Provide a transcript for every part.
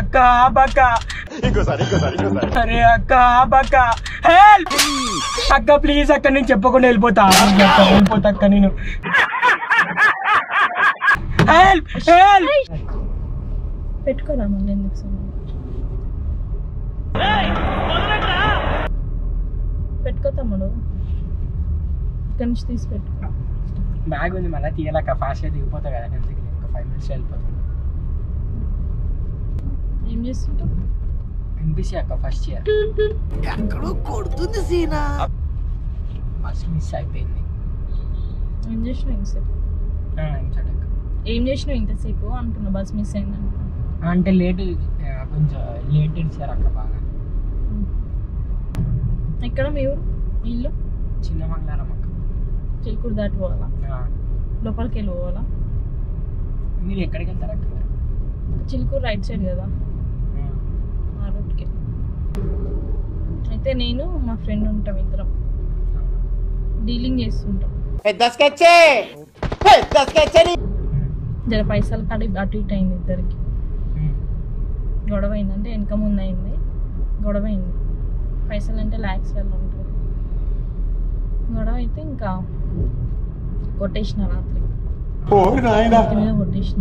అక్క ఆపక్క అరే అక్క ఆపక్క హెల్ప్ అక్క ప్లీజ్ అక్క నేను చెప్పకుండా వెళ్ళిపోతా అక్క, వెళ్ళిపోతా అక్క నేను హెల్ప్ హెల్ప్ పెట్టుకోరా మళ్ళీ ఎందుకు సౌండ్? పెట్టుకో తమ్ముడు ఇక్కడి నుంచి తీసి పెట్టుకో బ్యాగ్ ఉంది మళ్ళీ తీయాలక్క ఫాస్ట్గా దిగిపోతా కదా నేను దిగి ఇంకా ఫైవ్ మినిట్స్ వెళ్ళిపోతాను ఏం చేస్తుంటావు ఎంపీసీ అక్క ఫస్ట్ ఇయర్ ఫస్ట్ మిస్ అయిపోయింది ఏం చేసినావు ఇంతసేపు ఆ, ఇంకోటి అక్క. ఏం చేసినావు ఇంతసేపు అంటున్నా బస్ మిస్ అయిందని అంటే లేట్ కొంచెం లేట్ ఇచ్చారు అక్క బాగా ఎక్కడ మీ ఊరు మీ ఇల్లు చిన్న మంగళారం అక్క చిలుకూరు దాటి పోవాలా ఆ. లోపలికి వెళ్ళి పోవాలా మీరు ఎక్కడికి వెళ్తారు అక్క మీరు? చిలుకూరు రైట్ సైడ్ కదా ఆ. ఆ రూట్కి అయితే నేను మా ఫ్రెండ్ ఉంటాం ఇద్దరం డీలింగ్ చేస్తుంటాం జర పైసలు కాడ అటు ఇటు అయింది ఇద్దరికి ఉమ్. గొడవ అయిందంటే వెనక ముందు అయింది గొడవ అయింది పైసలు అంటే ల్యాక్స్లలో ఉంటుంది గొడవ అయితే ఇంకా కొట్టేసిన రాత్రి నెత్తి మీద కొట్టేసిన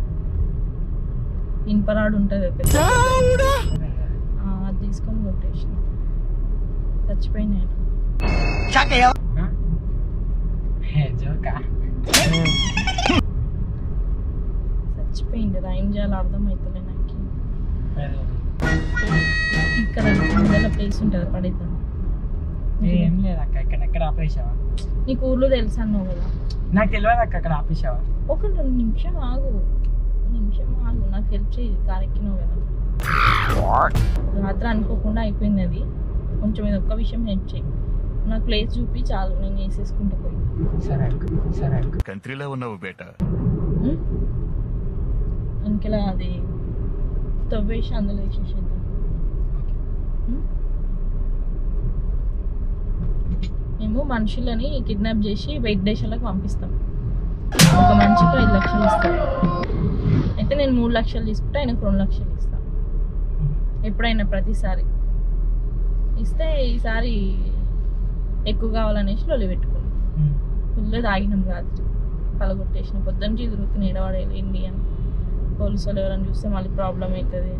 ఇనుపరాడు ఉంటుంది పెద్ద ఆ, అది తీసుకొని కొట్టేసిన చచ్చిపోయినా ఆ? హే జోకా చచ్చిపోయింది రా ఏం చేయాలో అర్థమవుతలే నాకు అరే. ఇక్కడ ముందర ప్లేస్ ఉంటుంది పడేద్దాం ఏం లేదు అక్క ఇక్కడ ఎక్కడ ఆపేసావా నీకు ఊర్లో తెలుసు అన్నావు కదా నాకు తెలియదు అక్క అక్కడ ఆపేసావా ఒక రెండు నిమిషం ఆగు నిమిషం ఆగు నాకు హెల్ప్ చేయి కార్ ఎక్కినావు కదా రాత్రి అనుకోకుండా అయిపోయింది అది కొంచెం ఇది ఒక్క విషయం హెల్ప్ చేయి నాకు ప్లేస్ చూపి చాలు నేను వేసేసుకుంటూ పోయి సరే అక్క సరే అక్క కంట్రీలో ఉన్నావు బేటా ఉం? ఇంకెలా అది తవ్వేసి అందులో వేసేసేద్దాం ఉం? మేము మనుషులని కిడ్నాప్ చేసి వెయిట్ దేశాలకు పంపిస్తాం ఒక మనిషికి ఐదు లక్షలు ఇస్తాం అయితే నేను మూడు లక్షలు తీసుకుంటే ఆయనకు రెండు లక్షలు ఇస్తాను ఎప్పుడైనా ప్రతిసారి ఇస్తే ఈసారి ఎక్కువ కావాలనేసి లొలి పెట్టుకున్నాం ఉమ్. ఫుల్ తాగినాం రాత్రి పలగొట్టేసిన పొద్దున్న తిరుగుతున్న ఎడవాడేది ఏంటి అని పోలీసు వాళ్ళు ఎవరైనా చూస్తే మళ్ళీ ప్రాబ్లం అవుతుంది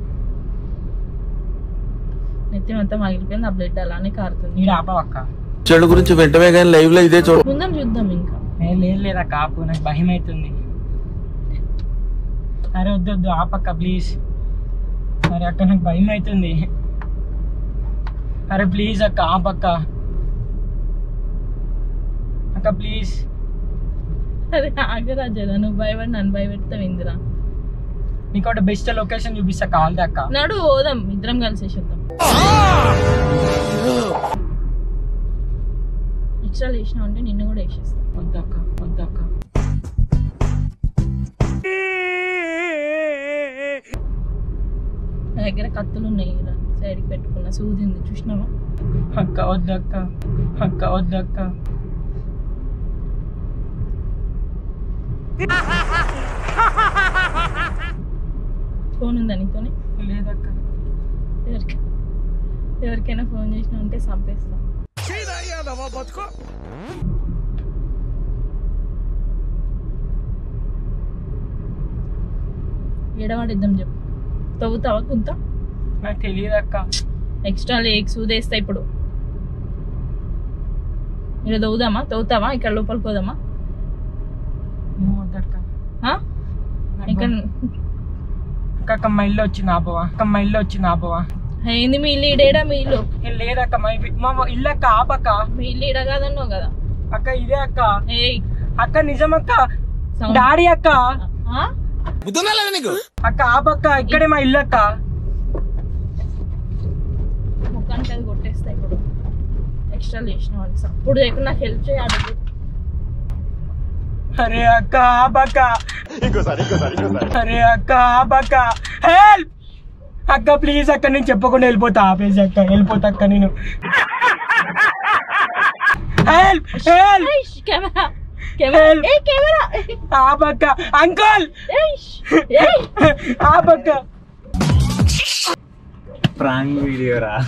నెత్తి మొత్తం మగిలిపోయింది ఆ బ్లడ్ అలానే కారుతుంది ఈడ ఆపవు అక్క చెడు గురించి వెంటనే కానీ లైవ్ లో ఇదే చూడ ముందం చూద్దాం ఇంకా నేను లేదు లేదా కాపు నాకు భయం అవుతుంది అరే వద్దు వద్దు ఆపక్క ప్లీజ్ అరే అక్క నాకు భయం అవుతుంది అరే ప్లీజ్ అక్క ఆపక్క అక్క ప్లీజ్ అరే ఆగరా జర నువ్వు భయపడి నన్ను భయపెడతావు ఇందిరా నీకు ఒకటి బెస్ట్ లొకేషన్ చూపిస్తా కావాలి అక్క నడు పోదాం ఇద్దరం కలిసేసేద్దాం ఎక్స్ట్రా వేసినావు అంటే నిన్ను కూడా వేసేస్తాం వద్దక్క వద్దక్క నా దగ్గర కత్తులు ఉన్నాయి ఇలా సైడ్కి పెట్టుకున్న సూది ఉంది చూసినావా అక్క వద్దక్క అక్క వద్దక్క ఫోన్ ఉందా నీతోనే లేదక్క ఎవరికి ఎవరికైనా ఫోన్ చేసినా ఉంటే చంపేస్తా ఎడవాడిద్దాం చెప్పు తవ్వుతావా గుంత నాకు తెలియదక్క ఎక్స్ట్రా లేక్ సూదేస్తా ఇప్పుడు ఇక్కడ తవ్వుదామా తవ్వుతావా ఇక్కడ లోపలికి పోదామా ఏమో వద్దక్క ఆ? ఇక్కడ అక్క అక్క మా ఇల్లు వచ్చింది ఆపవా అక్క మా ఇల్లు వచ్చింది ఆపవా ఏంది మీ ఇల్లు ఈడేడా మీ ఇల్లు ఏ లేదక్క మా ఇల్లు- మా మా ఇల్లు అక్క ఆపక్క మీ ఇల్లు ఈడ కాదన్నావు కదా అక్క ఇదే అక్క ఏయ్ అక్క నిజమక్క సౌండ్. డాడీ అక్క ఆ? అక్క ఆపక్క ఇక్కడే మా ఇల్లు అక్క ముఖానికి అది కొట్టేస్తా ఇప్పుడు ఎక్స్ట్రా చేసిన వాళ్ళు ఇప్పుడు దగ్గర నాకు హెల్ప్ చేయాలి అరే అక్క ఆపక్క అరే అక్క ఆపక్క హెల్ప్ అక్క ప్లీజ్ అక్క నేను చెప్పకుండా వెళ్ళిపోతా ఆపేసి అక్క వెళ్ళిపోతా అక్క నేను help help camera camera Help. ఏ కెమెరా ఆపక్క అంకుల్ ఏయ్ ఏయ్ ఆపక్క ప్రాంక్ వీడియో రా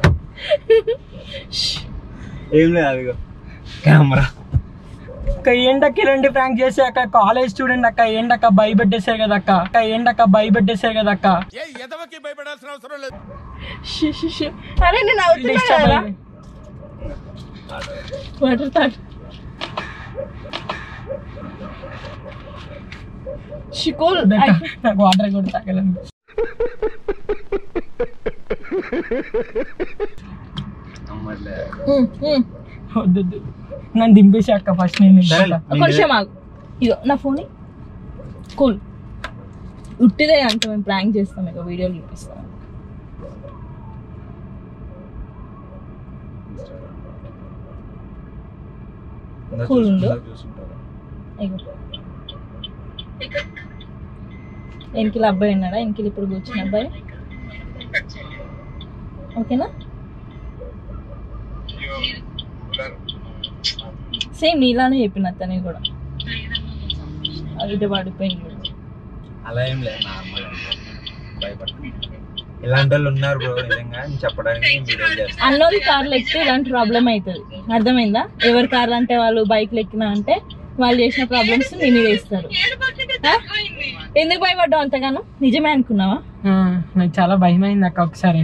ఏం లేదు అదిగో కెమెరా అక్క ఏంటక్క ఇలాంటి ప్రాంక్ చేస్తే అక్క కాలేజ్ స్టూడెంట్ అక్క ఏంటక్క భయపెట్టేశారు కదా అక్క అక్క ఏంటక్క భయపెట్టేశారు కదా అక్క షి, షి, షి. అరే నేను అవుతున్నా కదా వాటర్ తాగు షికోల్ నాకు వాటర్ కూడా తాగలను వద్దు వద్దు. నన్ను దింపేసి అక్క ఫస్ట్ నేను సరేలే. వెళ్ళిపోతా. ఒక నిమిషం ఆగు ఇగో నా ఫోన్ కూల్ ఉట్టిదే అంట మేము ప్రాంక్ చేస్తాం ఇక వీడియోలు చూపిస్తాం కూల్ ఉండు ఇగో వెనకిల అబ్బాయి ఉన్నాడా వెనకిల ఇప్పుడు కూర్చున్న అబ్బాయి ఓకేనా సేమ్ నీలానే చెప్పిన అతని కూడా అది ఇటు పడిపోయింది చూడు. అలా ఏం లేదు నార్మల్ భయపడతాను ఇలాంటి వాళ్ళు ఉన్నారు బ్రో నిజంగా అని చెప్పడానికి వీడియో చేస్తాను అన్నోది కార్లు ఎక్కితే ఇలాంటి ప్రాబ్లం అవుతుంది అర్థమైందా ఎవరి కార్లు అంటే వాళ్ళు బైక్లు ఎక్కినా అంటే వాళ్ళు చేసిన ప్రాబ్లమ్స్ నీ మీద ఇస్తారు ఆ? ఎందుకు భయపడ్డావు అంతగానో నిజమే అనుకున్నావా ఆ, నాకు చాలా భయం అయింది అక్క ఒకసారి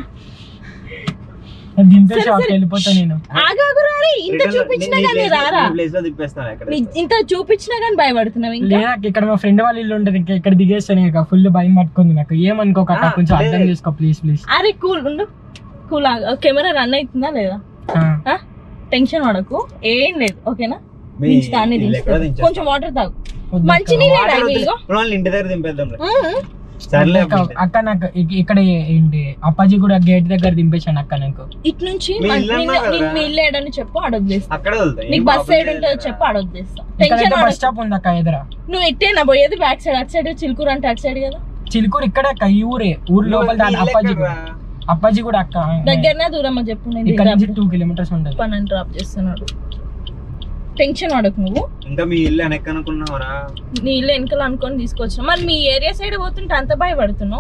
నాకు దింపేసి అక్క వెళ్ళిపోతా నేను ఆగాగురా రే, ఇంత చూపించినా కానీ రారా ప్లేస్ లో తిప్పేస్తాను ఎక్కడ నీ- ఇంత చూపించినా కానీ భయపడుతున్నావు ఇంకా లేదా అక్క, ఇక్కడ మా ఫ్రెండ్ వాళ్ళ ఇల్లు ఉంటుంది ఇంకా ఇక్కడ దిగేస్తాను ఇక ఫుల్ భయం పట్టుకుంది నాకు ఏమనుకోక అక్క ఆ, కొంచెం లేదు. అర్థం చేసుకో ప్లీజ్ ప్లీజ్ అరే కూల్ ఉండు కూల్ కెమెరా రన్ అవుతుందా లేదా ఆ? టెన్షన్ పడకు ఏం లేదు ఓకేనా మీ దించుతా అన్ని ఇల్లు ఎక్కడ దించుతా దించేస్తా? కొంచెం వాటర్ తాగు మంచి నీళ్ళే తాగు ఇదిగో వాళ్ళని ఇంటి దగ్గర దింపేద్దాం రా. సర్లే అక్క అక్క నాకు ఇక- ఇక్కడ ఏంటి అప్పాజీ కూడా గేట్ దగ్గర దింపేశాను అక్క నాకు ఇటు నుంచి మీ మన- ఇల్లు నిన్ను- అన్నావు నిన్ను కదరా? మీ ఇల్లు ఏడని చెప్పు అడొద్దేస్తా అక్కడే వెళ్తాయి నీకు బస్ సైడ్ ఉంటుందో చెప్పు అడొద్దేస్తా టెన్షన్ ఇక్కడ బస్ పడకు. స్టాప్ ఉంది అక్క ఎదురా నువ్వు ఇట్టేనా పోయేది బ్యాక్ సైడ్ అటు సైడ్ చిలుకూరు అంటే అటు సైడ్ కదా చిలుకూరు ఇక్కడ అక్క ఈ ఊరే ఊరు లోపల దాని అప్పాజీ కూడా అప్పాజీ కూడా అక్క దగ్గరనే దూరమ్మా చెప్పు నేను ఇక్కడ నుంచి టూ కిలోమీటర్స్ ఉంటుంది పన్నెండు డ్రాప్ చేస్తున్నాడు టెన్షన్ పడకు నువ్వు ఇంకా మీ ఇల్లు వెనక్కి అనుకున్నావరా నీ ఇల్లు వెనకాల అనుకొని తీసుకొచ్చిన మరి మీ ఏరియా సైడ్ పోతుంటే అంత భయపడుతున్నావు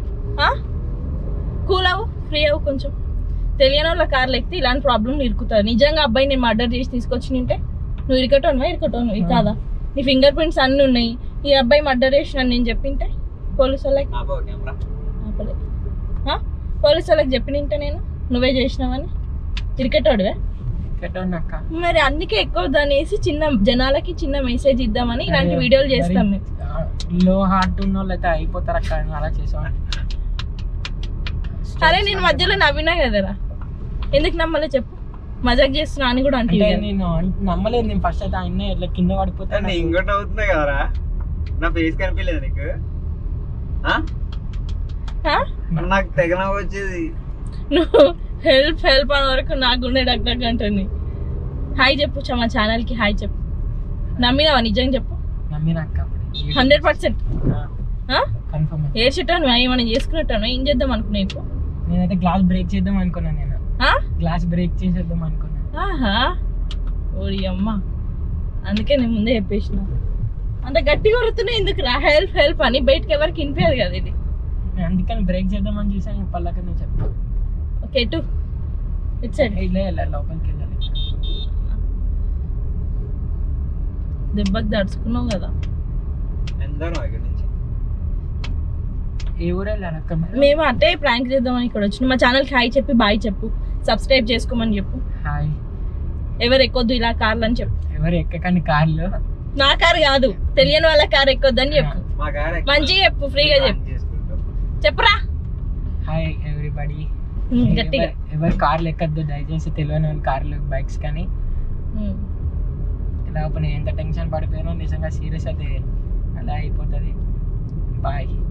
కూల్ అవ్వు ఫ్రీ అవ్వు కొంచెం తెలియని వాళ్ళ కార్లు ఎక్కితే ఇలాంటి ప్రాబ్లం ఇరుకుతారు నిజంగా అబ్బాయి నేను మర్డర్ చేసి తీసుకొచ్చి ఉంటే నువ్వు ఇరకటోనువా ఇరకటోను ఇది కాదా నీ ఫింగర్ ప్రింట్స్ అన్ని ఉన్నాయి ఈ అబ్బాయి మర్డర్ చేసిన నేను చెప్పింటే పోలీసు వాళ్ళకి కెమెరా ఆపలే ఆ? పోలీసు వాళ్ళకి చెప్పినింటే నేను నువ్వే చేసినావని ఇరికెటోడువే పెట్టండి అక్క మరి అందుకే ఎక్కువ దానేసి చిన్న జనాలకి చిన్న మెసేజ్ ఇద్దామని ఇలాంటి వీడియోలు చేస్తాం మేము లో హార్ట్ ఉన్న వాళ్ళు అయితే అయిపోతారు అక్క నువ్వు అలా చేసావు అరే నేను మధ్యలో నవ్వినా కదరా ఎందుకు నమ్మలే చెప్పు మజాక్ చేస్తున్నా అని కూడా అంటే అంటే నేను అన్- నమ్మలేదు నేను ఫస్ట్ అయితే ఆయన ఇట్లా కింద పడిపోతే నేను నాకు- ఇంకోటి అవుతుంది కదరా నా ఫేస్ కనిపించలేదు నీకు ఆ? నాకు తెగ నవ్వు వచ్చేది నువ్వు హెల్ప్ హెల్ప్ అనే వరకు నాకు గుండె డగ్ డగ్ అంటుంది హాయ్ చెప్పు చా మా ఛానల్ కి హాయ్ చెప్పు నమ్మినావా నిజంగా చెప్పు నమ్మిన అక్క హండ్రెడ్ పర్సెంట్ కన్ఫర్మ్ ఏడ్చేటాను ఏమైనా చేసుకునేటాను ఏం చేద్దాం అనుకున్నా ఇప్పుడు నేనైతే గ్లాస్ బ్రేక్ చేద్దాం అనుకున్నాను నేను ఆ? గ్లాస్ బ్రేక్ చేసేద్దాం అనుకున్నాను ఆహా ఓడి అమ్మ అందుకే నేను ముందే చెప్పేసిన అంత గట్టిగా కొడుతున్నాయి ఎందుకు రా హెల్ప్ హెల్ప్ అని బయటకి ఎవరికి వినిపించదు కదా ఇది నేను అందుకని బ్రేక్ చేద్దామని చూసాను పళ్ళక నేను చెప్తాను ఓకే ఇటు ఇటు సైడ్ ఇట్లా వెళ్ళాలి లోపలికి వెళ్ళాలి దెబ్బకి దడుచుకున్నావు కదా ఎందరో ఇక్కడ నుంచి ఏ ఊరు వెళ్ళాలి అక్క మీరు మేము అట్టే ప్రాంక్ చేద్దామని ఇక్కడ వచ్చిన మా ఛానల్కి హాయ్ చెప్పి బాయ్ చెప్పు సబ్స్క్రైబ్ చేసుకోమని చెప్పు హాయ్ ఎవరు ఎక్కొద్దు ఇలా కార్లు అని చెప్పు ఎవరు ఎక్కకండి కార్లు నా కార్ కాదు తెలియని వాళ్ళ కార్ ఎక్కొద్దు అని చెప్పు మా కారు మంచిగా చెప్పు ఫ్రీగా చెప్పు చేసుకుంటాం చెప్పురా హాయ్ ఎవ్రీబడి ఉమ్, గట్టిగా ఎవరు కార్లు ఎక్కద్దు దయచేసి తెలియని వాళ్ళు కార్లు బైక్స్ కానీ ఉమ్. ఇలా నేను ఎంత టెన్షన్ పడిపోయానో నిజంగా సీరియస్ అయితే అలా అయిపోతుంది బాయ్